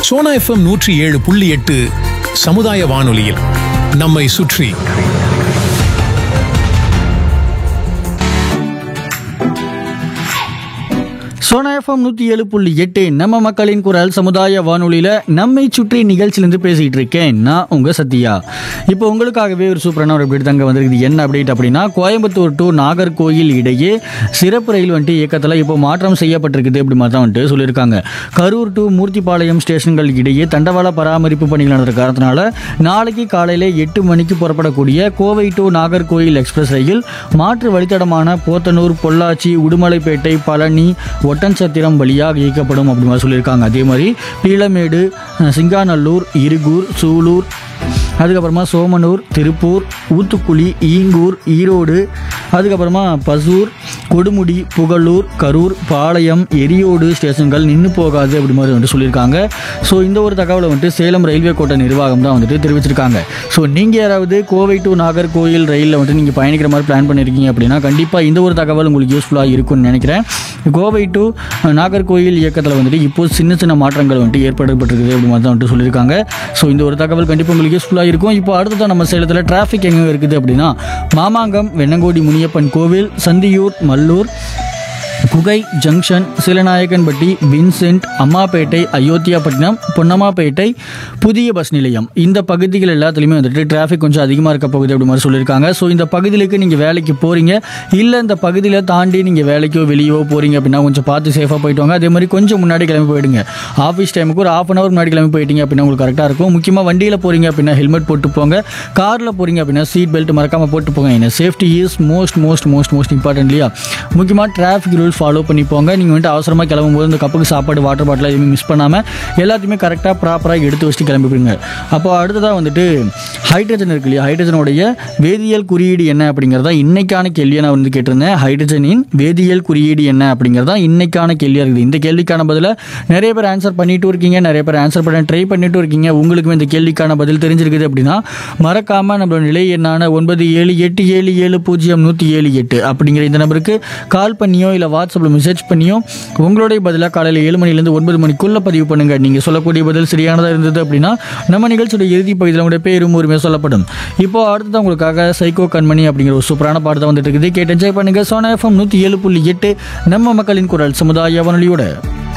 Sona FM நூற்றி ஏழு புள்ளி எட்டு சமுதாய வானொலியில் நம்மை சுற்றி சோனா எஃப்எம் நூற்றி ஏழு புள்ளி எட்டு நம்ம மக்களின் குரல் சமுதாய வானொலியில் நம்மை சுற்றி நிகழ்ச்சியிலேருந்து பேசிகிட்டு இருக்கேன் நான் உங்கள் சத்யா இப்போ உங்களுக்காகவே ஒரு சூப்பரான ஒரு அப்டேட் தாங்க வந்திருக்குது என்ன அப்டேட் அப்படின்னா கோயம்புத்தூர் டு நாகர்கோயில் இடையே சிறப்பு ரயில் வந்துட்டு இயக்கத்தில் இப்போ மாற்றம் செய்யப்பட்டிருக்குது அப்படி மாதிரி தான் வந்துட்டு சொல்லியிருக்காங்க கரூர் டு மூர்த்திப்பாளையம் ஸ்டேஷன்கள் இடையே தண்டவாள பராமரிப்பு பணிகள் நடந்த காரணத்தினால நாளைக்கு காலையில் எட்டு மணிக்கு புறப்படக்கூடிய கோவை டு நாகர்கோயில் எக்ஸ்பிரஸ் ரயில் மாற்று வழித்தடமான போத்தனூர் பொள்ளாச்சி உடுமலைப்பேட்டை பழனி ஒட்டன்சத்திரம் வழியாக இயக்கப்படும் அப்படி மாதிரி சொல்லியிருக்காங்க அதே மாதிரி பீளமேடு அஹ், சிங்காநல்லூர் இருகூர் சூலூர் அதுக்கப்புறமா சோமனூர் திருப்பூர் ஊத்துக்குளி ஈங்கூர் ஈரோடு அதுக்கப்புறமா பசூர் கொடுமுடி புகழூர் கரூர் பாளையம் எரியோடு ஸ்டேஷன்கள் நின்று போகாது அப்படி மாதிரி வந்துட்டு சொல்லியிருக்காங்க ஸோ இந்த ஒரு தகவலை வந்துட்டு சேலம் ரயில்வே கோட்ட நிர்வாகம் தான் வந்துட்டு தெரிவிச்சிருக்காங்க ஸோ நீங்கள் யாராவது கோவை டு நாகர்கோயில் ரயிலில் வந்துட்டு நீங்கள் பயணிக்கிற மாதிரி பிளான் பண்ணியிருக்கீங்க அப்படின்னா கண்டிப்பாக இந்த ஒரு தகவல் உங்களுக்கு யூஸ்ஃபுல்லாக இருக்கும்னு நினைக்கிறேன் கோவை டு நாகர்கோயில் இயக்கத்தில் வந்துட்டு இப்போ சின்ன சின்ன மாற்றங்கள் வந்துட்டு ஏற்படுத்தப்பட்டிருக்குது அப்படி மாதிரி தான் வந்துட்டு சொல்லியிருக்காங்க ஸோ இந்த ஒரு தகவல் கண்டிப்பாக உங்களுக்கு யூஸ்ஃபுல்லாக இருக்கும் இப்போ அடுத்ததான் நம்ம சேலத்தில் டிராஃபிக் எங்கே இருக்குது அப்படின்னா மாமாங்கம் வெண்ணங்கோடி முனியப்பன் கோவில் சந்தியூர் மல்லூர் குகை ஜங்ஷன் சிலநாயக்கன்பட்டி வின்சென்ட் அம்மாப்பேட்டை அயோத்தியாப்பட்டினம் பொன்னம்மாப்பேட்டை புதிய பஸ் நிலையம் இந்த பகுதிகள் எல்லாத்துலேயுமே வந்துட்டு டிராஃபிக் கொஞ்சம் அதிகமாக இருக்க போகுது அப்படி மாதிரி சொல்லியிருக்காங்க ஸோ இந்த பகுதிகளுக்கு நீங்கள் வேலைக்கு போகிறீங்க இல்லை இந்த பகுதியில் தாண்டி நீங்கள் வேலைக்கோ வெளியோ போகிறீங்க அப்படின்னா கொஞ்சம் பார்த்து சேஃபாக போயிட்டு வாங்க அதே மாதிரி கொஞ்சம் முன்னாடி கிளம்பி போயிடுங்க ஆஃபீஸ் டைமுக்கு ஒரு ஆஃப் அன் ஹவர் முன்னாடி கிளம்பி போயிட்டீங்க அப்படின்னா உங்களுக்கு கரெக்டாக இருக்கும் முக்கியமாக வண்டியில் போகிறீங்க அப்படின்னா ஹெல்மெட் போட்டு போங்க காரில் போகிறீங்க அப்படின்னா சீட் பெல்ட் மறக்காமல் போட்டு போங்க ஏன்னா safety is most most most most important இல்லையா முக்கியமாக டிராஃபிக் ரூல்ஸ் ஃபாலோ பண்ணி போங்க நீங்கள் வந்துட்டு அவசரமாக கிளம்பும்போது இந்த கப்புக்கு சாப்பாடு வாட்டர் பாட்டில் எதுவுமே மிஸ் பண்ணாமல் எல்லாத்தையுமே கரெக்டாக ப்ராப்பராக எடுத்து வச்சுட்டு கிளம்பிடுங்க அப்போ அடுத்ததாக வந்துட்டு ஹைட்ரஜன் இருக்கு இல்லையா ஹைட்ரஜனுடைய வேதியியல் குறியீடு என்ன அப்படிங்கிறதா இன்னைக்கான கேள்வியை நான் வந்து கேட்டிருந்தேன் ஹைட்ரஜனின் வேதியியல் குறியீடு என்ன அப்படிங்கிறதா இன்னைக்கான கேள்வியாக இருக்குது இந்த கேள்விக்கான பதிலை நிறைய பேர் ஆன்சர் பண்ணிட்டு இருக்கீங்க நிறைய பேர் ஆன்சர் பண்ண ட்ரை பண்ணிட்டு இருக்கீங்க உங்களுக்குமே இந்த கேள்விக்கான பதில் தெரிஞ்சிருக்குது அப்படின்னா மறக்காம நம்மளோட நிலை எண்ணான ஒன்பது ஏழு எட்டு ஏழு ஏழு பூஜ்ஜியம் நூற்றி ஏழு எட்டு அப்படிங்கிற இந்த நம்பருக்கு கால் பண்ணியோ இல்லை வாட்ஸ்அப்பில் மெசேஜ் பண்ணியோ உங்களுடைய பதிலாக காலையில் ஏழு மணிலேருந்து ஒன்பது மணிக்குள்ளே பதிவு பண்ணுங்க நீங்கள் சொல்லக்கூடிய பதில் சரியானதாக இருந்தது அப்படின்னா நம்ம நிகழ்ச்சியோட இறுதி பகுதியில் உங்களுடைய பேரும் உரிமை சொல்லப்படும் இப்போ அடுத்தது உங்களுக்காக சைக்கோ கண்மணி அப்படிங்கிற ஒரு சூப்பரான பாடத்தை வந்துட்டு இருக்குது கேட்டு என்ஜாய் பண்ணுங்க சோனா எஃப்எம் நூற்றி ஏழு புள்ளி எட்டு நம்ம மக்களின் குரல் சமுதாய வானொலியோட